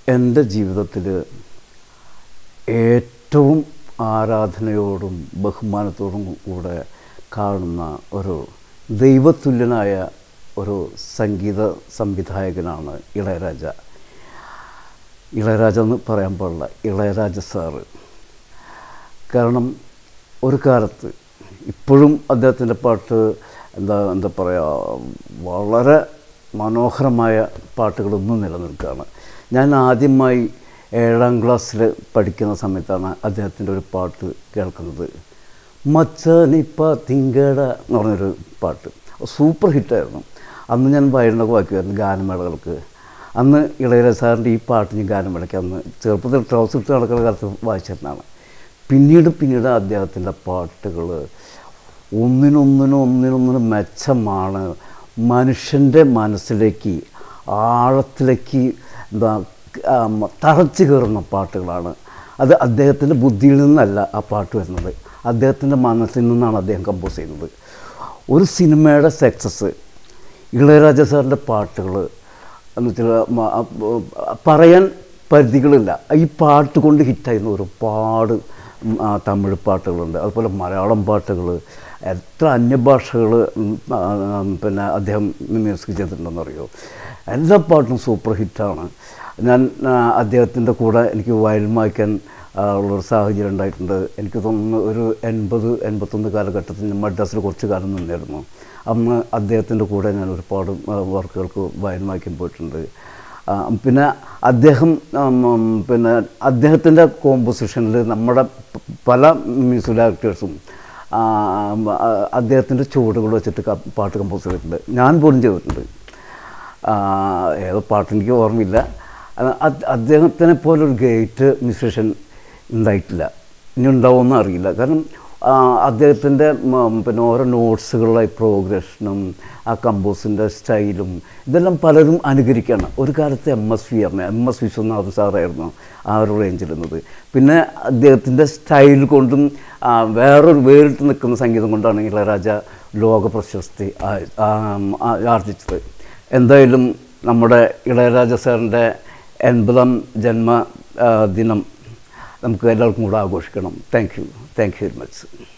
എൻ്റെ ജീവിതത്തിൽ ഏറ്റവും ആരാധനയോടും ബഹുമാനത്തോടും കൂടെ കാണുന്ന ഒരു ദൈവതുല്യനായ ഒരു സംഗീത സംവിധായകനാണ് ഇളയരാജ ഇളയരാജ എന്ന് പറയാൻ പാടില്ല ഇളയരാജ സാറ് കാരണം ഒരു കാലത്ത് ഇപ്പോഴും അദ്ദേഹത്തിൻ്റെ പാട്ട് എന്താ എന്താ പറയുക വളരെ മനോഹരമായ പാട്ടുകളൊന്നും നിലനിൽക്കുകയാണ് ഞാൻ ആദ്യമായി ഏഴാം ക്ലാസ്സിൽ പഠിക്കുന്ന സമയത്താണ് അദ്ദേഹത്തിൻ്റെ ഒരു പാട്ട് കേൾക്കുന്നത് മച്ചാനിപ്പ തിങ്കട എന്ന് പറഞ്ഞൊരു പാട്ട് സൂപ്പർ ഹിറ്റായിരുന്നു അന്ന് ഞാൻ വയലിനൊക്കെ വായിക്കുമായിരുന്നു ഗാനമേളകൾക്ക് അന്ന് ഇളയരാജ സാറിൻ്റെ ഈ പാട്ട് ഞാൻ ഗാനമേളയ്ക്ക് അന്ന് ചെറുപ്പത്തിൽ ട്രൗസർ ഇട്ട് നടക്കുന്ന കാലത്ത് വായിച്ചിരുന്നതാണ് പിന്നീട് പിന്നീട് അദ്ദേഹത്തിൻ്റെ പാട്ടുകൾ ഒന്നിനൊന്നിനും ഒന്നിനൊന്നിനും മെച്ചമാണ് മനുഷ്യൻ്റെ മനസ്സിലേക്ക് ആഴത്തിലേക്ക് എന്താ തറച്ചു കയറുന്ന പാട്ടുകളാണ് അത് അദ്ദേഹത്തിൻ്റെ ബുദ്ധിയിൽ നിന്നല്ല ആ പാട്ട് വരുന്നത് അദ്ദേഹത്തിൻ്റെ മനസ്സിൽ നിന്നാണ് അദ്ദേഹം കമ്പോസ് ചെയ്യുന്നത് ഒരു സിനിമയുടെ സക്സസ് ഇളയരാജ സാറിൻ്റെ പാട്ടുകൾ എന്ന് വെച്ചാൽ മ- അ- പറയാൻ പരിധികളില്ല ഈ പാട്ട് കൊണ്ട് ഹിറ്റായിരുന്ന ഒരുപാട് ഉം, ആ, തമിഴ് പാട്ടുകളുണ്ട് അതുപോലെ മലയാളം പാട്ടുകൾ എത്ര അന്യഭാഷകൾ പിന്നെ അദ്ദേഹം മ്യൂസിക് ചെയ്തിട്ടുണ്ടെന്ന് അറിയോ എല്ലാ പാട്ടും സൂപ്പർ ഹിറ്റാണ് ഞാൻ അദ്ദേഹത്തിൻ്റെ കൂടെ എനിക്ക് വയലിൻ വായിക്കാൻ ആ, ഉള്ളൊരു സാഹചര്യം ഉണ്ടായിട്ടുണ്ട് എനിക്ക് തോന്നുന്നു ഒരു എൺപത് എൺപത്തൊന്ന് കാലഘട്ടത്തിൽ ഞാൻ മദ്രാസിൽ കുറച്ച് കാലം നിന്നായിരുന്നു അന്ന് അദ്ദേഹത്തിൻ്റെ കൂടെ ഞാൻ ഒരുപാട് ആ, വർക്കുകൾക്ക് വയലിൻ വായിക്കാൻ പോയിട്ടുണ്ട് ആ, പിന്നെ അദ്ദേഹം ഉം, ഉം, പിന്നെ അദ്ദേഹത്തിൻ്റെ കോമ്പോസിഷനിൽ നമ്മുടെ പ- പല മ്യൂസിക് ഡയറക്ടേഴ്സും അദ്ദേഹത്തിൻ്റെ ചുവടുകൾ വെച്ചിട്ട് ക- പാട്ട് കമ്പോസ് ചെയ്തിട്ടുണ്ട് ഞാൻ പോലും ചെയ്തിട്ടുണ്ട് ആ, ഏതോ പാട്ട് എനിക്ക് ഓർമ്മയില്ല അത് അത് അദ്ദേഹത്തിനെ പോലൊരു ഗ്രേറ്റ് മ്യൂസിഷ്യൻ ഉണ്ടായിട്ടില്ല ഇനി ഉണ്ടാവുമെന്ന് അറിയില്ല കാരണം ആ, അദ്ദേഹത്തിൻ്റെ മ- പിന്നെ ഓരോ നോട്ട്സുകളുടെ പ്രോഗ്രഷനും ആ കമ്പോസിൻ്റെ സ്റ്റൈലും ഇതെല്ലാം പലരും അനുകരിക്കണം ഒരു കാലത്ത് എം എസ് വി ആയിരുന്നു എം എസ് വിശ്വനാഥ് സാറായിരുന്നു ആ ഒരു റേഞ്ചിലിരുന്നത് പിന്നെ അദ്ദേഹത്തിൻ്റെ സ്റ്റൈൽ കൊണ്ടും ആ, വേറൊരു വേറിട്ട് നിൽക്കുന്ന സംഗീതം കൊണ്ടാണ് ഇളയരാജ ലോക പ്രശസ്തി ആ- ആ- ആ- ആർജിച്ചത് എന്തായാലും നമ്മുടെ ഇളയരാജ സാറിൻ്റെ എൺപതാം ജന്മ ആ, ദിനം നമുക്ക് എല്ലാവർക്കും കൂടെ ആഘോഷിക്കണം thank you thank you very much